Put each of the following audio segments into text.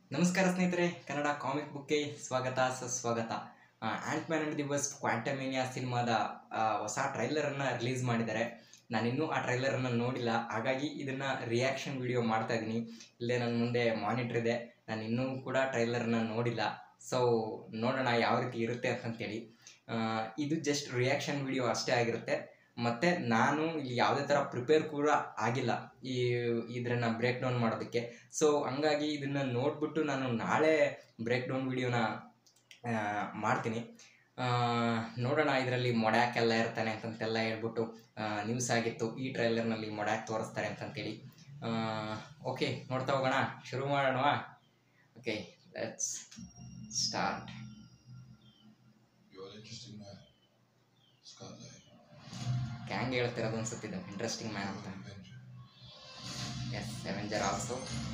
ನಮಸ್ಕಾರ ಸ್ನೇಹಿತರೆ ಕನ್ನಡ ಕಾಮಿಕ್ ಬುಕ್ಗೆ ಸ್ವಾಗತ ಸುಸ್ವಾಗತ ಆಂಟ್ ಮ್ಯಾನ್ ಅಂಡ್ ದಿ ಬಸ್ ಕ್ವಾಂಟಮೇನಿಯಾ ಸಿನಿಮಾದ ಆ, ಹೊಸ ಟ್ರೈಲರನ್ನು ರಿಲೀಸ್ ಮಾಡಿದ್ದಾರೆ ನಾನಿನ್ನೂ ಆ ಟ್ರೈಲರನ್ನು ನೋಡಿಲ್ಲ ಹಾಗಾಗಿ ಇದನ್ನು ರಿಯಾಕ್ಷನ್ ವಿಡಿಯೋ ಮಾಡ್ತಾ ಇದ್ದೀನಿ ಇಲ್ಲೇ ನನ್ನ ಮುಂದೆ ಮಾನಿಟ್ರ್ ಇದೆ ನಾನು ಇನ್ನೂ ಕೂಡ ಟ್ರೈಲರ್ನ ನೋಡಿಲ್ಲ ಸೊ ನೋಡೋಣ ಯಾವ ರೀತಿ ಇರುತ್ತೆ ಅಂತಂತೇಳಿ ಆ, ಇದು ಜಸ್ಟ್ ರಿಯಾಕ್ಷನ್ ವಿಡಿಯೋ ಅಷ್ಟೇ ಆಗಿರುತ್ತೆ ಮತ್ತು ನಾನು ಇಲ್ಲಿ ಯಾವುದೇ ಥರ ಪ್ರಿಪೇರ್ ಕೂಡ ಆಗಿಲ್ಲ ಈ ಇದನ್ನ ಬ್ರೇಕ್ ಡೌನ್ ಮಾಡೋದಕ್ಕೆ ಸೊ ಹಂಗಾಗಿ ಇದನ್ನು ನೋಡ್ಬಿಟ್ಟು ನಾನು ನಾಳೆ ಬ್ರೇಕ್ ಡೌನ್ ವಿಡಿಯೋನ ಮಾಡ್ತೀನಿ ಆ, ನೋಡೋಣ ಇದರಲ್ಲಿ ಮೊಡ್ಯಾಕ್ ಎಲ್ಲ ಇರ್ತಾನೆ ಅಂತಂತೆಲ್ಲ ಹೇಳ್ಬಿಟ್ಟು ನ್ಯೂಸ್ ಆಗಿತ್ತು ಈ ಟ್ರೈಲರ್ನಲ್ಲಿ ಮೊಡ್ಯಾಕ್ ತೋರಿಸ್ತಾರೆ ಅಂತಂತೇಳಿ ಓಕೆ ನೋಡ್ತಾ ಹೋಗೋಣ ಶುರು ಮಾಡೋಣ okay let's start You're an interesting man. Scarlet. Kang ಹೇಳ್ತಿರೋದು ಅನ್ಸುತ್ತಿದ್ದು ಇಂಟ್ರೆಸ್ಟಿಂಗ್ ಮ್ಯಾನ್ ಅಂತ You're an Avenger. Yes Avenger also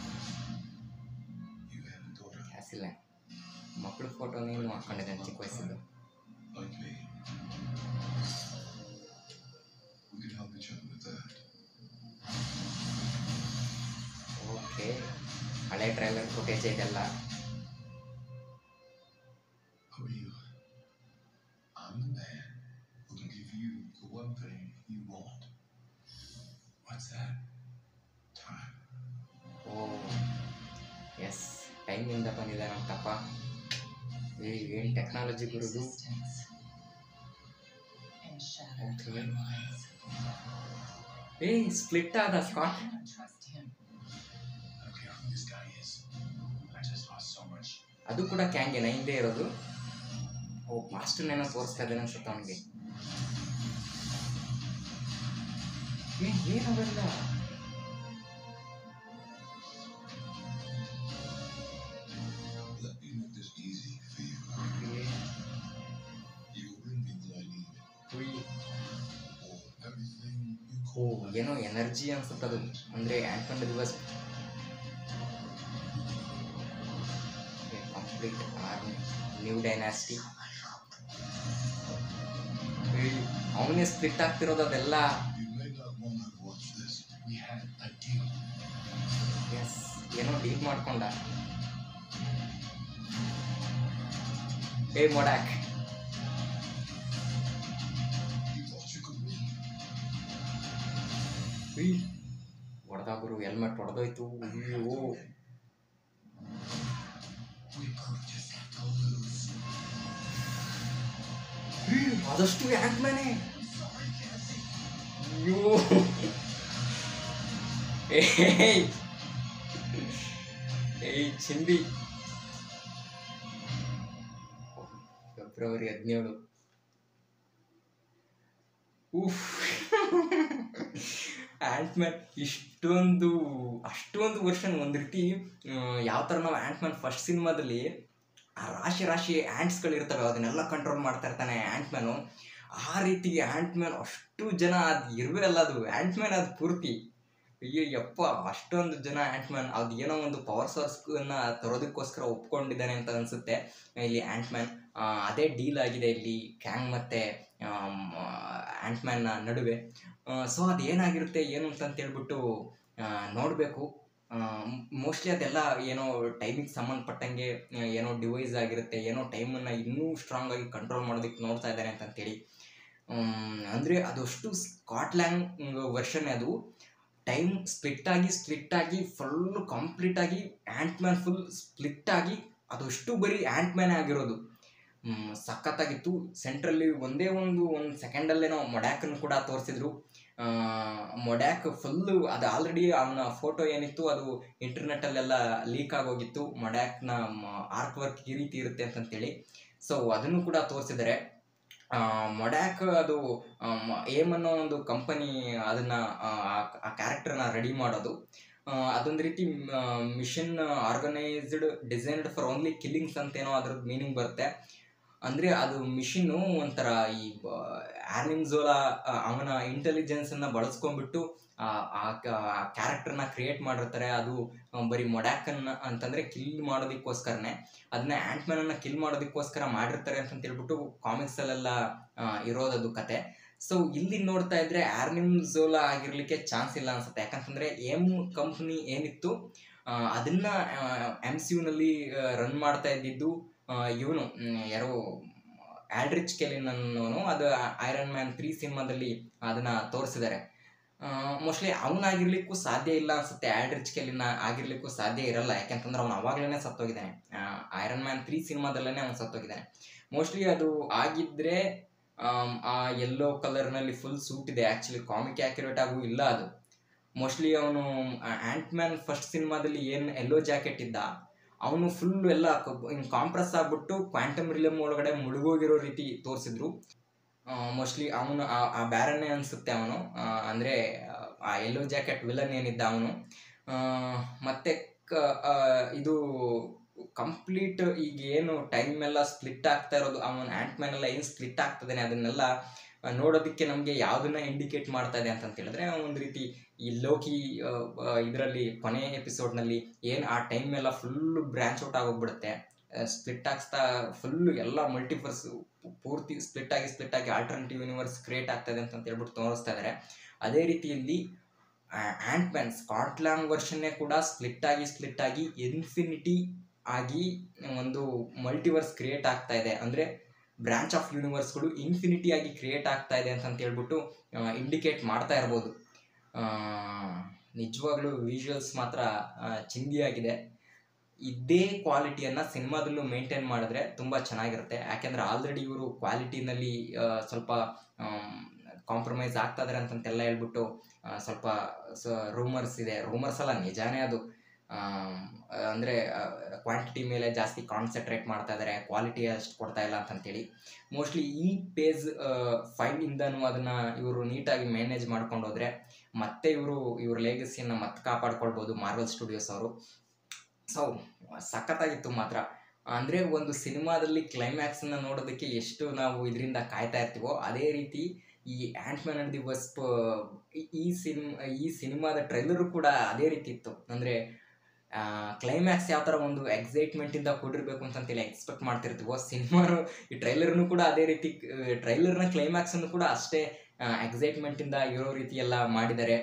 You have a daughter ಕ್ಯಾಸಿಲ್ಲ ಮಕ್ಕಳ ಫೋಟೋ ನೀನು ಹಾಕೊಂಡಿದ್ದಾನೆ ಚಿಕ್ಕ ವಯಸ್ಸಿದ್ದು like me. We can help each other with that. Okay ಹಳೆ ಟ್ರೈಲರ್ ಫುಟೇಜ್ ಇದೆಲ್ಲ Who are you? I'm the man who can give you the one thing you want. What's that? Time. ಓ yes ಟೈಮಿಂದ ಬಂದಿದೆ ನಮ್ಮ ತಪ್ಪ ಏ ಏನು technology ಗುರುದು existence and shattered Okay. timelines. ಏ ಸ್ಪ್ಲಿಟ್ ಆದ You Scott cannot trust him. I don't care who this guy is. I just lost so much. ಅದು ಕೂಡ ಕ್ಯಾಂಗೇನ ಹಿಂದೆ ಇರೋದು ಓ ಪಾಸ್ಟ್ನೇನೋ ತೋರಿಸ್ತಾ ಇದ್ದಾನೆ ಅನ್ಸುತ್ತೆ ಅವನಿಗೆ ಏ ಏನವೆಲ್ಲ Let me make this easy for you. You will bring me what I need. Or everything you ಓ call ಏನೋ ಎನರ್ಜಿ ಅನ್ಸುತ್ತದು ಅಂದರೆ and the Wasp complete army new dynasty ಅವನೇ ಸ್ಪ್ಲಿಟ್ ಆಗ್ತಿರೋದು ಅದೆಲ್ಲ You may not want to watch this. We had a deal. Yes ಏನೋ deal ಮಾಡ್ಕೊಂಡ ಏ ಮೊಡಾಕ್ You thought you could win. ಹೊಡೆದ ಗುರು ಹೆಲ್ಮೆಟ್ ಹೊಡೆದೋಯ್ತು ಅಯ್ಯೋ We both just have to lose. ಆದಷ್ಟು ಯಾಕೆ ಮನೆ I'm sorry, Cassie. ಅಯ್ಯೋ ಏಯ್ ಏಯ್ ಚಿಂದಿ ಫೆಬ್ರವರಿ ಹದಿನೇಳು ಉಫ್ ಆ್ಯಂಟ್ಮ್ಯಾನ್ ಇಷ್ಟೊಂದು ಅಷ್ಟೊಂದು ವರ್ಷನ್ ಒಂದು ರೀತಿ ಯಾವ ಥರ ನಾವು ಆ್ಯಂಟ್ಮ್ಯಾನ್ ಫಸ್ಟ್ ಸಿನಿಮಾದಲ್ಲಿ ಆ ರಾಶಿ ರಾಶಿ ಆ್ಯಂಟ್ಸ್ಗಳು ಇರ್ತವೆ ಅದನ್ನೆಲ್ಲ ಕಂಟ್ರೋಲ್ ಮಾಡ್ತಾ ಇರ್ತಾನೆ ಆ್ಯಂಟ್ಮ್ಯಾನು ಆ ರೀತಿ ಆ್ಯಂಟ್ಮ್ಯಾನ್ ಅಷ್ಟು ಜನ ಅದು ಇರುವೆ ಅಲ್ಲ ಅದು ಆ್ಯಂಟ್ಮ್ಯಾನ್ ಅದು ಪೂರ್ತಿ ಅಯ್ಯೋ ಯಪ್ಪ ಅಷ್ಟೊಂದು ಜನ ಆ್ಯಂಟ್ಮ್ಯಾನ್ ಅದು ಏನೋ ಒಂದು ಪವರ್ ಸೋರ್ಸ್ನ ತರೋದಕ್ಕೋಸ್ಕರ ಒಪ್ಕೊಂಡಿದ್ದಾನೆ ಅಂತ ಅನಿಸುತ್ತೆ ಇಲ್ಲಿ ಆ್ಯಂಟ್ಮ್ಯಾನ್ ಅದೇ ಡೀಲ್ ಆಗಿದೆ ಇಲ್ಲಿ ಕ್ಯಾಂಗ್ ಮತ್ತು ಆ್ಯಂಟ್ಮ್ಯಾನ್ನ ನಡುವೆ ಸೊ ಅದು ಏನಾಗಿರುತ್ತೆ ಏನು ಅಂತ ಹೇಳ್ಬಿಟ್ಟು ನೋಡಬೇಕು ಮೋಸ್ಟ್ಲಿ ಅದೆಲ್ಲ ಏನೋ ಟೈಮಿಗೆ ಸಂಬಂಧಪಟ್ಟಂಗೆ ಆ, ಏನೋ ಡಿವೈಸ್ ಆಗಿರುತ್ತೆ ಏನೋ ಟೈಮನ್ನು ಇನ್ನೂ ಸ್ಟ್ರಾಂಗ್ ಆಗಿ ಕಂಟ್ರೋಲ್ ಮಾಡೋದಕ್ಕೆ ನೋಡ್ತಾ ಇದ್ದಾರೆ ಅಂತಂತೇಳಿ ಅಂದರೆ ಅದಷ್ಟು ಸ್ಕಾಟ್ಲ್ಯಾಂಡ್ ವರ್ಷನ್ ಅದು ಟೈಮ್ ಸ್ಪ್ಲಿಟ್ ಆಗಿ ಸ್ಪ್ಲಿಟ್ ಆಗಿ ಫುಲ್ ಕಂಪ್ಲೀಟ್ ಆಗಿ ಆ್ಯಂಟ್ ಮ್ಯಾನ್ ಫುಲ್ ಸ್ಪ್ಲಿಟ್ ಆಗಿ ಅದಷ್ಟು ಬರೀ ಆ್ಯಂಟ್ ಮ್ಯಾನೇ ಆಗಿರೋದು ಹ್ಮ್, ಸಖತ್ತಾಗಿತ್ತು ಸೆಂಟ್ರಲ್ಲಿ ಒಂದೇ ಒಂದು ಒಂದು ಸೆಕೆಂಡಲ್ಲೇನೋ ಮೊಡ್ಯಾಕನ್ನು ಕೂಡ ತೋರಿಸಿದ್ರು ಮೊಡ್ಯಾಕ್ ಫುಲ್ಲು ಅದು ಆಲ್ರೆಡಿ ಅವನ ಫೋಟೋ ಏನಿತ್ತು ಅದು ಇಂಟರ್ನೆಟ್ಟಲ್ಲೆಲ್ಲ ಲೀಕ್ ಆಗೋಗಿತ್ತು ಮೊಡ್ಯಾಕ್ನ ಆರ್ಟ್ ವರ್ಕ್ ಈ ರೀತಿ ಇರುತ್ತೆ ಅಂತಂತೇಳಿ ಸೊ ಅದನ್ನು ಕೂಡ ತೋರಿಸಿದ್ದಾರೆ ಮೊಡ್ಯಾಕ್ ಅದು ಏಮ್ ಅನ್ನೋ ಒಂದು ಕಂಪನಿ ಅದನ್ನು ಆ ಕ್ಯಾರೆಕ್ಟರ್ನ ರೆಡಿ ಮಾಡೋದು ಆ, ಅದೊಂದು ರೀತಿ mission organised designed for only killings ಅಂತೇನೋ ಅದ್ರದ್ದು ಮೀನಿಂಗ್ ಬರುತ್ತೆ ಅಂದರೆ ಅದು ಮಿಷಿನ್ನು ಒಂಥರ ಈ ಆ್ಯನಿಮ್ಸೋಲಾ ಅವನ ಇಂಟೆಲಿಜೆನ್ಸನ್ನು ಬಳಸ್ಕೊಂಡ್ಬಿಟ್ಟು ಆ ಕ್ಯಾರೆಕ್ಟರ್ನ ಕ್ರಿಯೇಟ್ ಮಾಡಿರ್ತಾರೆ ಅದು ಆ, ಬರೀ ಮೊಡ್ಯಾಕನ್ನ ಅಂತಂದರೆ ಕಿಲ್ ಮಾಡೋದಕ್ಕೋಸ್ಕರನೇ ಅದನ್ನ ಆ್ಯಂಟ್ಮ್ಯಾನನ್ನು ಕಿಲ್ ಮಾಡೋದಕ್ಕೋಸ್ಕರ ಮಾಡಿರ್ತಾರೆ ಅಂತ ಹೇಳ್ಬಿಟ್ಟು ಕಾಮಿಕ್ಸಲ್ಲೆಲ್ಲ ಇರೋದದು ಕತೆ ಸೊ ಇಲ್ಲಿ ನೋಡ್ತಾ ಇದ್ರೆ ಆರ್ನಿಮ್ ಝೋಲಾ ಆಗಿರ್ಲಿಕ್ಕೆ ಚಾನ್ಸ್ ಇಲ್ಲ ಅನ್ಸುತ್ತೆ ಯಾಕಂತಂದ್ರೆ ಎಮ್ ಕಂಪ್ನಿ ಏನಿತ್ತು ಅದನ್ನು ಎಮ್ ಸಿ ಯುನಲ್ಲಿ ರನ್ ಮಾಡ್ತಾ ಇದ್ದಿದ್ದು ಇವನು ಯಾರೋ ಆಲ್ಡ್ರಿಚ್ ಕೆಲಿನ್ ಅನ್ನೋನು ಅದು ಐರನ್ ಮ್ಯಾನ್ ತ್ರೀ ಸಿನಿಮಾದಲ್ಲಿ ಅದನ್ನು ತೋರಿಸಿದ್ದಾರೆ ಮೋಸ್ಟ್ಲಿ ಅವನಾಗಿರ್ಲಿಕ್ಕೂ ಸಾಧ್ಯ ಇಲ್ಲ ಅನ್ಸುತ್ತೆ ಆಲ್ಡ್ರಿಚ್ ಕೆಲಿನ ಆಗಿರ್ಲಿಕ್ಕೂ ಸಾಧ್ಯ ಇರಲ್ಲ ಯಾಕೆಂತಂದ್ರೆ ಅವನು ಅವಾಗಲೇ ಸತ್ತೋಗಿದ್ದಾನೆ ಐರನ್ ಮ್ಯಾನ್ ತ್ರೀ ಸಿನಿಮಾದಲ್ಲೇ ಅವನು ಸತ್ತೋಗಿದ್ದಾನೆ ಮೋಸ್ಟ್ಲಿ ಅದು ಆಗಿದ್ರೆ ಆಮ್, ಆ ಯೆಲ್ಲೋ ಕಲರ್ನಲ್ಲಿ ಫುಲ್ ಸೂಟ್ ಇದೆ ಆ್ಯಕ್ಚುಲಿ ಕಾಮಿಕ್ ಆ್ಯಕ್ಯುರೇಟ್ ಆಗೂ ಇಲ್ಲ ಅದು ಮೋಸ್ಟ್ಲಿ ಅವನು ಆ್ಯಂಟ್ ಮ್ಯಾನ್ ಫಸ್ಟ್ ಸಿನಿಮಾದಲ್ಲಿ ಏನು ಎಲ್ಲೋ ಜಾಕೆಟ್ ಇದ್ದ ಅವನು ಫುಲ್ ಎಲ್ಲ ಹಿಂಗೆ ಕಾಂಪ್ರೆಸ್ ಆಗ್ಬಿಟ್ಟು ಕ್ವಾಂಟಮ್ ರಿಲಮ್ ಒಳಗಡೆ ಮುಳುಗೋಗಿರೋ ರೀತಿ ತೋರಿಸಿದ್ರು ಮೋಸ್ಟ್ಲಿ ಅವನು ಆ ಬ್ಯಾರನ್ನೇ ಅನಿಸುತ್ತೆ ಅವನು ಅಂದರೆ ಆ ಎಲ್ಲೋ ಜಾಕೆಟ್ ವಿಲನ್ ಏನಿದ್ದ ಅವನು ಮತ್ತೆ ಕ ಆ, ಇದು ಕಂಪ್ಲೀಟ್ ಈಗ ಏನು ಟೈಮ್ ಎಲ್ಲ ಸ್ಪ್ಲಿಟ್ ಆಗ್ತಾ ಇರೋದು ಅವನ ಆ್ಯಂಟ್ ಮ್ಯಾನ್ ಎಲ್ಲ ಏನು ಸ್ಪ್ಲಿಟ್ ಆಗ್ತದೇನೆ ಅದನ್ನೆಲ್ಲ ಆ, ನೋಡೋದಕ್ಕೆ ನಮಗೆ ಯಾವುದನ್ನ ಇಂಡಿಕೇಟ್ ಮಾಡ್ತಾ ಇದೆ ಅಂತ ಹೇಳಿದ್ರೆ ಒಂದು ರೀತಿ ಈ ಲೋಕಿ ಇದರಲ್ಲಿ ಕೊನೆ ಎಪಿಸೋಡ್ನಲ್ಲಿ ಏನು ಆ ಟೈಮ್ ಎಲ್ಲ ಫುಲ್ಲು ಬ್ರ್ಯಾಂಚ್ ಔಟ್ ಆಗೋಗ್ಬಿಡುತ್ತೆ ಸ್ಪ್ಲಿಟ್ ಆಗ್ತಾ ಫುಲ್ಲು ಎಲ್ಲ ಮಲ್ಟಿಪರ್ಸ್ ಪೂರ್ತಿ ಸ್ಪ್ಲಿಟ್ ಆಗಿ ಸ್ಪ್ಲಿಟ್ ಆಗಿ ಆಲ್ಟರ್ನೇಟಿವ್ ಯೂನಿವರ್ಸ್ ಕ್ರಿಯೇಟ್ ಆಗ್ತದೆ ಅಂತ ಹೇಳ್ಬಿಟ್ಟು ತೋರಿಸ್ತಾ ಇದ್ದಾರೆ ಅದೇ ರೀತಿಯಲ್ಲಿ ಆ್ಯಂಟ್ ಮ್ಯಾನ್ ಸ್ಕಾಟ್ಲ್ಯಾಂಡ್ ವರ್ಷನ್ನೇ ಕೂಡ ಸ್ಪ್ಲಿಟ್ ಆಗಿ ಸ್ಪ್ಲಿಟ್ ಆಗಿ ಇನ್ಫಿನಿಟಿ ಆಗಿ ಒಂದು ಮಲ್ಟಿವರ್ಸ್ ಕ್ರಿಯೇಟ್ ಆಗ್ತಾ ಇದೆ ಅಂದರೆ ಬ್ರಾಂಚ್ ಆಫ್ ಯೂನಿವರ್ಸ್ಗಳು ಇನ್ಫಿನಿಟಿ ಆಗಿ ಕ್ರಿಯೇಟ್ ಆಗ್ತಾ ಇದೆ ಅಂತ ಹೇಳ್ಬಿಟ್ಟು ಇಂಡಿಕೇಟ್ ಮಾಡ್ತಾ ಇರ್ಬೋದು ಆ, ನಿಜವಾಗ್ಲೂ ವಿಜುವಲ್ಸ್ ಮಾತ್ರ ಆ, ಚಿಂದಿಯಾಗಿದೆ ಇದೇ ಕ್ವಾಲಿಟಿಯನ್ನು ಸಿನಿಮಾದಲ್ಲೂ ಮೇಂಟೈನ್ ಮಾಡಿದ್ರೆ ತುಂಬ ಚೆನ್ನಾಗಿರುತ್ತೆ ಯಾಕೆಂದರೆ ಆಲ್ರೆಡಿ ಇವರು ಕ್ವಾಲಿಟಿನಲ್ಲಿ ಸ್ವಲ್ಪ ಕಾಂಪ್ರಮೈಸ್ ಆಗ್ತಾ ಇದಾರೆ ಅಂತಂತೆಲ್ಲ ಹೇಳ್ಬಿಟ್ಟು ಆ, ಸ್ವಲ್ಪ ರೂಮರ್ಸ್ ಇದೆ ರೂಮರ್ಸ್ ಅಲ್ಲ ನಿಜಾನೇ ಅದು ಅಂದರೆ ಕ್ವಾಂಟಿಟಿ ಮೇಲೆ ಜಾಸ್ತಿ ಕಾನ್ಸಂಟ್ರೇಟ್ ಮಾಡ್ತಾ ಇದ್ದಾರೆ ಕ್ವಾಲಿಟಿ ಅಷ್ಟು ಕೊಡ್ತಾ ಇಲ್ಲ ಅಂತಂತೇಳಿ ಮೋಸ್ಟ್ಲಿ ಈ ಪೇಜ್ ಫೈವ್ ಇಂದನೂ ಅದನ್ನು ಇವರು ನೀಟಾಗಿ ಮ್ಯಾನೇಜ್ ಮಾಡ್ಕೊಂಡು ಹೋದರೆ ಮತ್ತೆ ಇವರು ಇವ್ರ ಲೆಗಸಿಯನ್ನು ಮತ್ತೆ ಕಾಪಾಡ್ಕೊಳ್ಬೋದು ಮಾರ್ವಲ್ ಸ್ಟುಡಿಯೋಸ್ ಅವರು ಸೊ ಸಖತ್ತಾಗಿತ್ತು ಮಾತ್ರ ಅಂದರೆ ಒಂದು ಸಿನಿಮಾದಲ್ಲಿ ಕ್ಲೈಮ್ಯಾಕ್ಸನ್ನು ನೋಡೋದಕ್ಕೆ ಎಷ್ಟು ನಾವು ಇದರಿಂದ ಕಾಯ್ತಾ ಇರ್ತೀವೋ ಅದೇ ರೀತಿ ಈ Ant Man and the Wasp ಈ ಸಿನಿಮಾ ಈ ಸಿನಿಮಾದ ಟ್ರೈಲರು ಕೂಡ ಅದೇ ರೀತಿ ಇತ್ತು ಅಂದರೆ ಕ್ಲೈಮ್ಯಾಕ್ಸ್ ಯಾವ ಥರ ಒಂದು ಎಕ್ಸೈಟ್ಮೆಂಟಿಂದ ಕೂಡಿರ್ಬೇಕು ಅಂತಂತೇಳಿ ಎಕ್ಸ್ಪೆಕ್ಟ್ ಮಾಡ್ತಿರ್ತೀವೋ ಸಿನಿಮಾನು ಈ ಟ್ರೈಲರ್ನು ಕೂಡ ಅದೇ ರೀತಿ ಟ್ರೈಲರ್ನ ಕ್ಲೈಮ್ಯಾಕ್ಸನ್ನು ಕೂಡ ಅಷ್ಟೇ ಎಕ್ಸೈಟ್ಮೆಂಟಿಂದ ಇರೋ ರೀತಿ ಎಲ್ಲ ಮಾಡಿದ್ದಾರೆ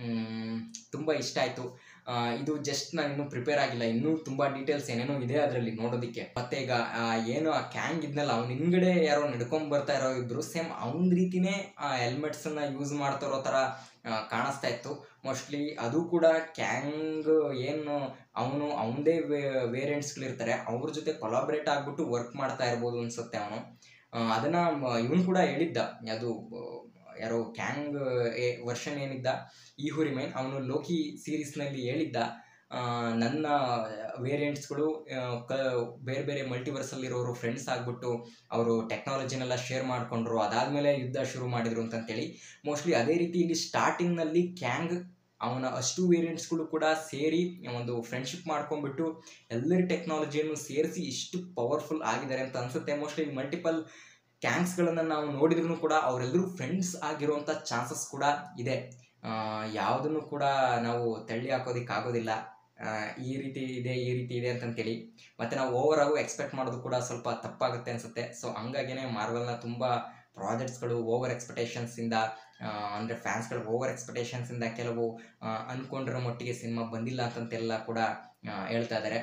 ತುಂಬ ಇಷ್ಟ ಆಯಿತು ಇದು ಜಸ್ಟ್ ನಾನು ಇನ್ನೂ ಪ್ರಿಪೇರ್ ಆಗಿಲ್ಲ ಇನ್ನೂ ತುಂಬ ಡೀಟೇಲ್ಸ್ ಏನೇನೋ ಇದೆ ಅದರಲ್ಲಿ ನೋಡೋದಕ್ಕೆ ಮತ್ತೆ ಈಗ ಆ, ಏನು ಆ ಕ್ಯಾಂಗ್ ಇದ್ನಲ್ಲ ಅವ್ನ ಹಿಂದ್ಗಡೆ ಯಾರೋ ನಡ್ಕೊಂಡ್ ಬರ್ತಾ ಇರೋ ಇದ್ರು ಸೇಮ್ ಅವನ ರೀತಿನೇ ಆ ಹೆಲ್ಮೆಟ್ಸನ್ನು ಯೂಸ್ ಮಾಡ್ತಾ ಇರೋ ಥರ ಆ, ಕಾಣಿಸ್ತಾ ಇತ್ತು ಮೋಸ್ಟ್ಲಿ ಅದು ಕೂಡ ಕ್ಯಾಂಗ್ ಏನು ಅವನು ಅವನದೇ ವೇರಿಯಂಟ್ಸ್ಗಳಿರ್ತಾರೆ ಅವ್ರ ಜೊತೆ ಕೊಲಾಬ್ರೇಟ್ ಆಗ್ಬಿಟ್ಟು ವರ್ಕ್ ಮಾಡ್ತಾ ಇರ್ಬೋದು ಅನ್ಸುತ್ತೆ ಅವನು ಅದನ್ನ ಇವನು ಕೂಡ ಹೇಳಿದ್ದ ಅದು ಆ, ಯಾರೋ ಕ್ಯಾಂಗ್ ವರ್ಷನ್ ಏನಿದ್ದ ಈ ಹುರಿಮೈನ್ ಅವನು ಲೋಕಿ ಸೀರೀಸ್ನಲ್ಲಿ ಹೇಳಿದ್ದ ಆ, ನನ್ನ ವೇರಿಯಂಟ್ಸ್ಗಳು ಕ ಬೇರೆ ಬೇರೆ ಮಲ್ಟಿವರ್ಸಲ್ಲಿರೋರು ಫ್ರೆಂಡ್ಸ್ ಆಗಿಬಿಟ್ಟು ಅವರು ಟೆಕ್ನಾಲಜಿನೆಲ್ಲ ಶೇರ್ ಮಾಡಿಕೊಂಡ್ರು ಅದಾದಮೇಲೆ ಯುದ್ಧ ಶುರು ಮಾಡಿದ್ರು ಅಂತಂತೇಳಿ ಮೋಸ್ಟ್ಲಿ ಅದೇ ರೀತಿ ಇಲ್ಲಿ ಸ್ಟಾರ್ಟಿಂಗ್ನಲ್ಲಿ ಕ್ಯಾಂಗ್ ಅವನ ಅಷ್ಟು ವೇರಿಯಂಟ್ಸ್ಗಳು ಕೂಡ ಸೇರಿ ಒಂದು ಫ್ರೆಂಡ್ಶಿಪ್ ಮಾಡ್ಕೊಂಡ್ಬಿಟ್ಟು ಎಲ್ಲರ ಟೆಕ್ನಾಲಜಿಯನ್ನು ಸೇರಿಸಿ ಇಷ್ಟು ಪವರ್ಫುಲ್ ಆಗಿದ್ದಾರೆ ಅಂತ ಅನ್ಸುತ್ತೆ ಮೋಸ್ಟ್ಲಿ ಮಲ್ಟಿಪಲ್ ಕ್ಯಾಂಗ್ಸ್ಗಳನ್ನು ನಾವು ನೋಡಿದ್ರು ಕೂಡ ಅವರೆಲ್ಲರೂ ಫ್ರೆಂಡ್ಸ್ ಆಗಿರುವಂಥ ಚಾನ್ಸಸ್ ಕೂಡ ಇದೆ ಯಾವುದನ್ನು ಕೂಡ ನಾವು ತಳ್ಳಿ ಹಾಕೋದಿಕ್ಕಾಗೋದಿಲ್ಲ ಆ, ಈ ರೀತಿ ಇದೆ ಈ ರೀತಿ ಇದೆ ಅಂತಂತೇಳಿ ಮತ್ತು ನಾವು ಓವರ್ ಆಗು ಎಕ್ಸ್ಪೆಕ್ಟ್ ಮಾಡೋದು ಕೂಡ ಸ್ವಲ್ಪ ತಪ್ಪಾಗುತ್ತೆ ಅನಿಸುತ್ತೆ ಸೊ ಹಂಗಾಗಿನೇ ಮಾರ್ವಲ್ನ ತುಂಬ ಪ್ರಾಜೆಕ್ಟ್ಸ್ಗಳು ಓವರ್ ಎಕ್ಸ್ಪೆಕ್ಟೇಷನ್ಸಿಂದ ಅಂದರೆ ಫ್ಯಾನ್ಸ್ಗಳು ಓವರ್ ಎಕ್ಸ್ಪೆಕ್ಟೇಷನ್ಸಿಂದ ಕೆಲವು ಆ, ಅನ್ಕೊಂಡಿರೋ ಮಟ್ಟಿಗೆ ಸಿನಿಮಾ ಬಂದಿಲ್ಲ ಅಂತಂತೆಲ್ಲ ಕೂಡ ಆ, ಹೇಳ್ತಾ ಇದ್ದಾರೆ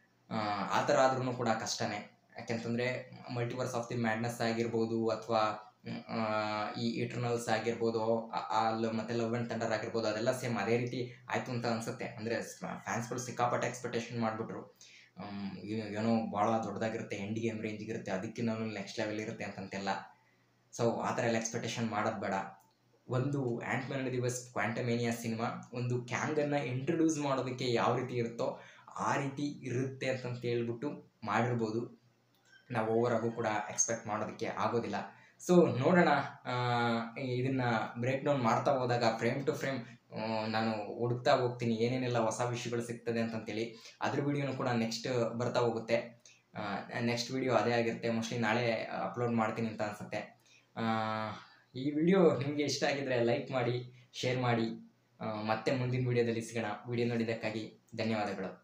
ಆ ಥರ ಆದ್ರೂ ಕೂಡ ಕಷ್ಟನೇ ಯಾಕೆಂತಂದರೆ ಮಲ್ಟಿವರ್ಸ್ ಆಫ್ ದಿ ಮ್ಯಾಡ್ನೆಸ್ ಆಗಿರ್ಬೋದು ಅಥವಾ ಈ ಇಟರ್ನಲ್ಸ್ ಆಗಿರ್ಬೋದು ಆ- ಅಲ್ಲಿ ಮತ್ತೆ ಲವ್ ಆ್ಯಂಡ್ ಥಂಡರ್ ಆಗಿರ್ಬೋದು ಅದೆಲ್ಲ ಸೇಮ್ ಅದೇ ರೀತಿ ಆಯಿತು ಅಂತ ಅನಿಸುತ್ತೆ ಅಂದರೆ ಫ್ಯಾನ್ಸ್ಗಳು ಸಿಕ್ಕಾಪಟ್ಟೆ ಎಕ್ಸ್ಪೆಕ್ಟೇಷನ್ ಮಾಡಿಬಿಟ್ರು ಏನೋ ಭಾಳ ದೊಡ್ಡದಾಗಿರುತ್ತೆ ಎಂಡ್ ಗೇಮ್ ರೇಂಜಿಗಿರುತ್ತೆ ಅದಕ್ಕೆ ನಾನು ನೆಕ್ಸ್ಟ್ ಲೆವೆಲ್ ಇರುತ್ತೆ ಅಂತಂತೆಲ್ಲ ಸೊ ಆ ಥರ ಎಲ್ಲ ಎಕ್ಸ್ಪೆಕ್ಟೇಷನ್ ಮಾಡೋದು ಬೇಡ ಒಂದು ಆ್ಯಂಟ್ ಮ್ಯಾನ್ ದಿವಸ್ ಕ್ವಾಂಟಮೇನಿಯಾ ಸಿನಿಮಾ ಒಂದು ಕ್ಯಾಂಗನ್ನು ಇಂಟ್ರೊಡ್ಯೂಸ್ ಮಾಡೋದಕ್ಕೆ ಯಾವ ರೀತಿ ಇರುತ್ತೋ ಆ ರೀತಿ ಇರುತ್ತೆ ಅಂತಂತ ಹೇಳ್ಬಿಟ್ಟು ಮಾಡಿರ್ಬೋದು ನಾವು ಓವರ್ ಆಗು ಕೂಡ ಎಕ್ಸ್ಪೆಕ್ಟ್ ಮಾಡೋದಕ್ಕೆ ಆಗೋದಿಲ್ಲ ಸೊ ನೋಡೋಣ ಆ, ಇದನ್ನ ಬ್ರೇಕ್ ಡೌನ್ ಮಾಡ್ತಾ ಹೋದಾಗ ಫ್ರೇಮ್ ಟು ಫ್ರೇಮ್ ನಾನು ಹುಡುಕ್ತಾ ಹೋಗ್ತೀನಿ ಏನೇನೆಲ್ಲ ಹೊಸ ವಿಷಯಗಳು ಸಿಗ್ತದೆ ಅಂತಂತೇಳಿ ಅದ್ರ ವಿಡಿಯೋನು ಕೂಡ ನೆಕ್ಸ್ಟ್ ಬರ್ತಾ ಹೋಗುತ್ತೆ ನೆಕ್ಸ್ಟ್ ವಿಡಿಯೋ ಅದೇ ಆಗಿರುತ್ತೆ ಮೋಸ್ಟ್ಲಿ ನಾಳೆ ಅಪ್ಲೋಡ್ ಮಾಡ್ತೀನಿ ಅಂತ ಅನ್ಸುತ್ತೆ ಆ, ಈ ವಿಡಿಯೋ ನಿಮಗೆ ಇಷ್ಟ ಆಗಿದ್ರೆ ಲೈಕ್ ಮಾಡಿ ಶೇರ್ ಮಾಡಿ ಆ, ಮತ್ತೆ ಮುಂದಿನ ವಿಡಿಯೋದಲ್ಲಿ ಸಿಗೋಣ ವಿಡಿಯೋ ನೋಡಿದ್ದಕ್ಕಾಗಿ ಧನ್ಯವಾದಗಳು